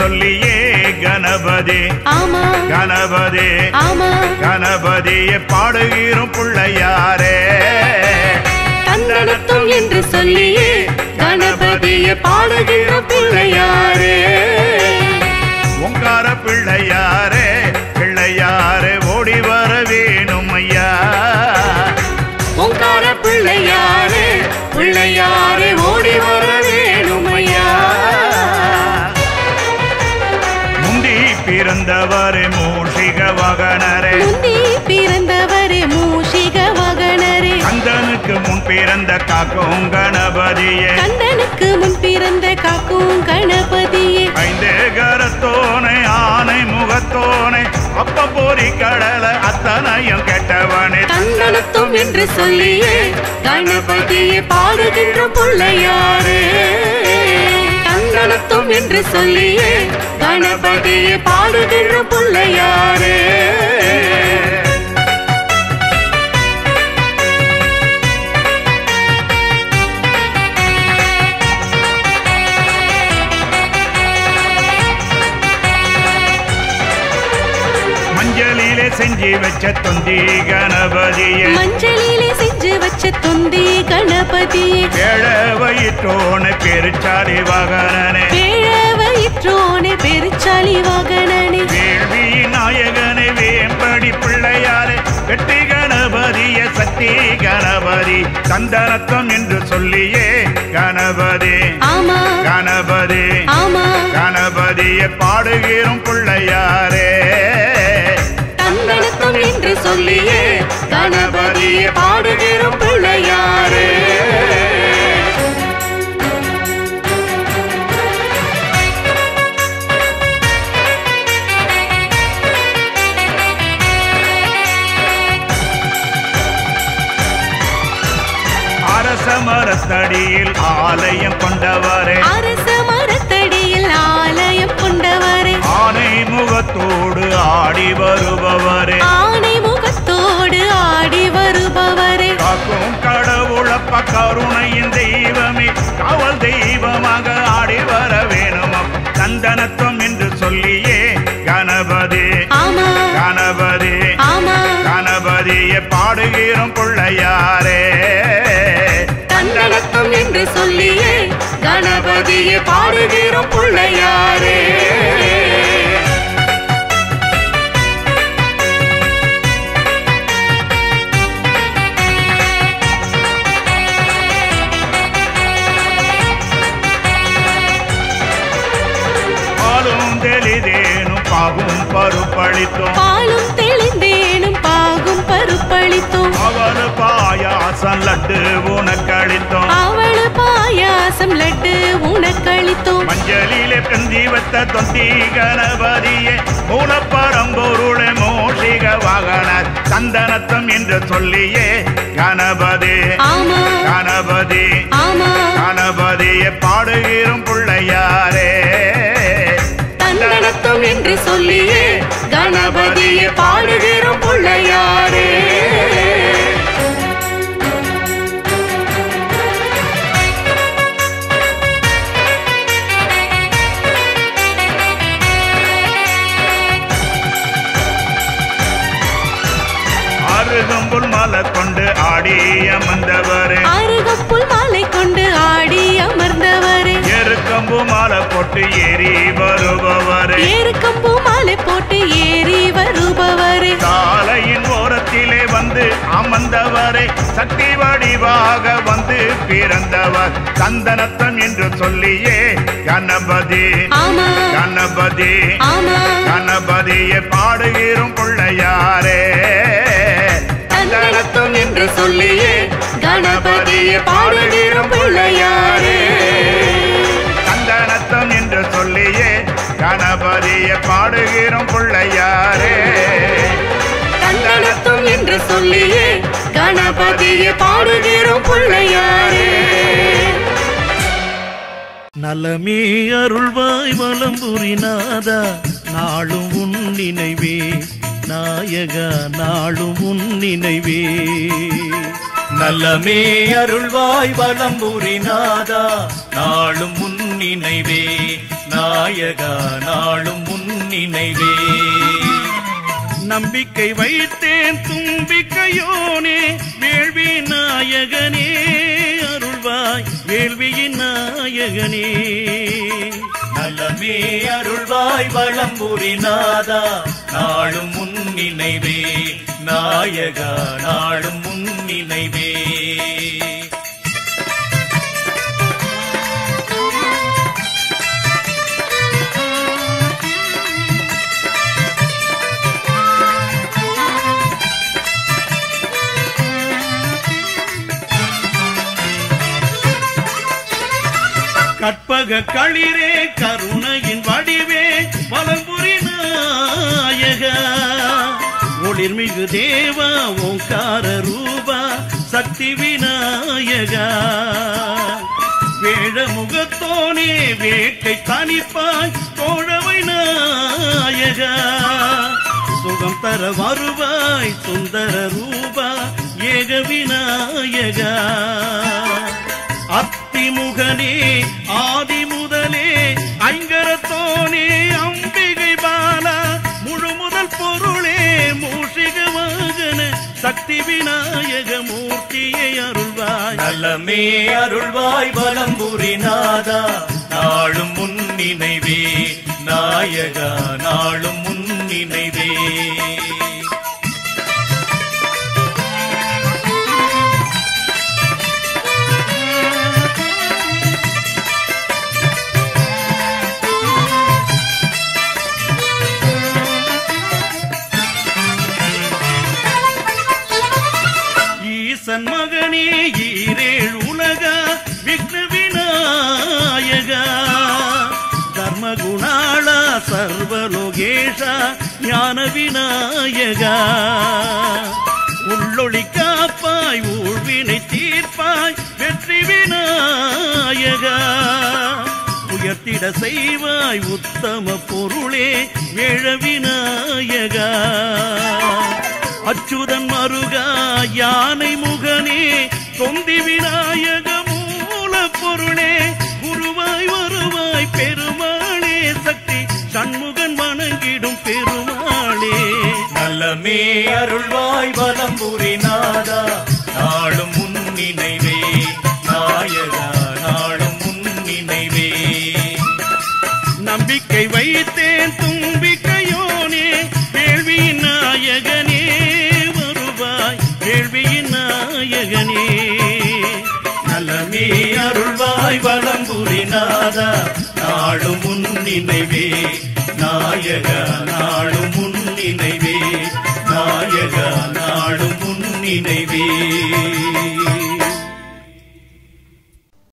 சொல்லியே கணபதி ஆமா கணபதி ஆமா கணபதியை பாடுகிறோம் பிள்ளையாரே தந்தனத்தும் என்று சொல்லியே கணபதியை பாடுகிற பிள்ளையாரே ஓங்கார பிள்ளையாரே பிள்ளையாரே ஓடி வர வேணும் ஐயா ஓங்கார பிள்ளையாரே பிள்ளையாரே ஓடி வர வேணுமையா முந்தி பிறந்தவரே மூஷிக வகனரே முந்தி பிறந்தவரே மூஷிக வகனரே கந்தனுக்கு முன் பிறந்த காக்கும் கணபதியே கந்தனுக்கு முன் பிறந்த காக்கும் கணபதியே ஐந்து கரத்தோனை ஆனை முகத்தோனை அப்ப போரி கடல அத்தனையும் கெட்டவனே தந்தனத்தும் என்று சொல்லியே கணபதியை பாடுகின்ற பிள்ளையாரே தந்தனத்தும் என்று சொல்லியே கணபதியை பாடுகின்ற பிள்ளையாரே மஞ்சளிலே செஞ்சு வச்ச தொந்தி கணபதியே மஞ்சளிலே செஞ்சு வச்ச தொந்தி கணபதியே ஏழ வயிற்றோனை பெருச்சாலி வகனனே பேழ வயிற்றோனே பெருச்சாலி வாகனனே வேள்வி நாயகனே வேம்படி பிள்ளையாரே வெற்றி கணபதிய சக்தி கணபதி சந்தனத்தம் என்று சொல்லியே கணபதி ஆமா கணபதி ஆமா கணபதியை பாடுகிறோம் பிள்ளையாரே தந்தனத்தம் என்று சொல்லியே கணபதியை பாடுகிற பிள்ளையாரே அரச மரத்தடியில் ஆலயம் கொண்டவரே அரச மரத்தடியில் ஆலயம் கொண்டவரே ஆனை முகத்தோடு ஆடி வருபவரே ஆனை முகத்தோடு ஆடி வருபவரே காக்கும் கடவுளப்ப கருணையின் தெய்வமே காவல் தெய்வமாக ஆடி வர வேணுமா சந்தனத்துவம் என்று சொல்லியே கணபதி ஆமா கணபதி ஆமா கணபதியை பாடுகிறோம் பிள்ளையாரே தந்தனத்தம் என்று சொல்லியே கணபதியை பாடுகிற பிள்ளையாரே பாலும் தெளிதேனும் பாகும் பருப்பளித்தோம் பாலும் தெளிந்தேனும் பாகும் பருப்பளித்தோம் அவரு பாயாசம் லட்டு உனக்களித்தோம் அவளு பாயாசம் லட்டு உனக்களித்தோம் மஞ்சளிலே பெந்தி வத்த தொந்தி கணபதியே மூலப்பரம்பொருளே மோஷிக வாகன சந்தனத்தம் என்று சொல்லியே கணபதி ஆமா கணபதி ஆமா கணபதியை பாடுகிறோம் பிள்ளையாரே தந்தனத்தம் என்று சொல்லியே கணபதியை பாடுகிற பிள்ளையாரே அருகம்புல் மலை கொண்டு ஆடி அமர்ந்தவரே அருகப்புல் மாலை கொண்டு ஆடி அமர்ந்தவரே எருக்கம்பு மாலை போட்டு ஏறி வருபவரே ஏறுக்கம்பூ மாலை போட்டு ஏறி வருபவரே சாலையின் ஓரத்திலே வந்து அமர்ந்தவரே சக்தி வடிவாக வந்து பிறந்தவர் சந்தனத்தம் என்று சொல்லியே கணபதி ஆமா கணபதி ஆமா கணபதியை பாடுகிறோம் பிள்ளையாரே தந்தனத்தம் என்று சொல்லியே கணபதியை பாடுகிற பிள்ளையாரே சந்தனத்தம் என்று சொல்லியே கணபதியை பாடுகிறோம் பிள்ளையாரே தந்தனத்தம் என்று சொல்லியே கணபதியை பாடுகிற பிள்ளையாரே நலமே அருள்வாய் வலம்புரிநாதா நாளும் உன் நினைவே நாயகா நாளும் உன் நினைவே நலமே அருள்வாய் வலம்புரிநாதா நாளும் உன் நினைவே நாயகா நாளும் உன் நினைவே நம்பிக்கை வைத்தேன் தும்பிக்கையோனே வேள்வி நாயகனே அருள்வாய் வேள்வியின் நாயகனே நலமே அருள்வாய் வளம்புரி நாதா நாளும் முன் நினைவே நாயகா நாளும் முன் நினைவே கற்பக களிரே கருணையின் வடிவே வலம்புரி நாயக ஒளிர்மிகு தேவா ஓங்கார ரூபா சக்தி விநாயகா வேழ முகத்தோனே வேட்டை தனிப்பாய் தோழவை நாயகா சுகம் தர வருவாய் சுந்தர ரூபா ஏக விநாயகா அத்திமுகனே ஆதி முதலே ஐங்கரத்தோனே அம்பிகை பாலா முழு முதல் பொருளே மூஷிக வாகன சக்தி விநாயக மூர்த்தியை அருள்வாய் நல்லமே அருள்வாய் வலம்புரி நாதா நாளும் முன் நினைவே நாயகா நாளும் முன் நினைவே ஈசன் மகனே ஈரேழ் உலக விக்ன விநாயகா தர்மகுணாளா சர்வலோகேஷா ஞான விநாயகா உள்ளொளி காப்பாய் ஊழ்வினை தீர்ப்பாய் வெற்றி விநாயகா உயர்த்திட செய்வாய் உத்தம பொருளே வேழ விநாயகா அச்சுதன் மருகா யானை முகனே தொந்தி விநாயக மூல பொருளே குருவாய் வருவாய் பெருமாளே சக்தி சண்முகன் வணங்கிடும் பெருமாளே நலமே அருள்வாய் வலம்புரி நாதா நாளும் முன் நினைவே நாயகா நாளும் முன் நினைவே நம்பிக்கை வைத்தேன் தும்பிக்கையோனே வேள்வியின் நாயகனே வருவாய் வேள்வியின் நாயகனே நலமே அருள்வாய் வளம்புரி நாதா நாளும் முன் நினைவே நாயக நாளும் முன் நினைவே நாயக நாளும் முன் நினைவே